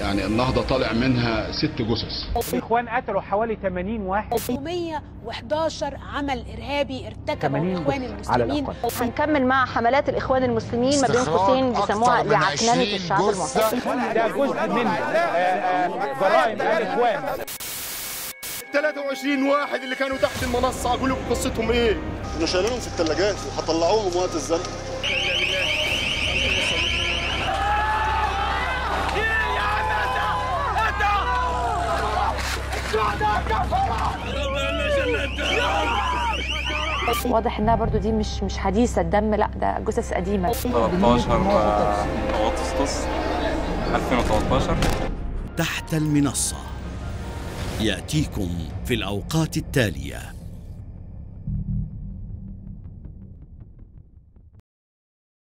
يعني النهضه طالع منها ست جثث الاخوان قتلوا حوالي 80 واحد 111 عمل ارهابي ارتكبه 80 الاخوان جثث على المسلمين الأقل. هنكمل مع حملات الاخوان المسلمين ما بين قوسين بيسموها لعكننه الشعب المصري ده جزء من آه، آه، جرائم الاخوان 23 واحد اللي كانوا تحت المنصة أقول لكم قصتهم إيه؟ كنا شايلينهم في الثلاجات وهطلعوهم وقت الزنقه واضح انها برضو دي مش مش حديثه الدم لا ده جثث قديمه 13 اغسطس 2013 تحت المنصة يأتيكم في الأوقات التالية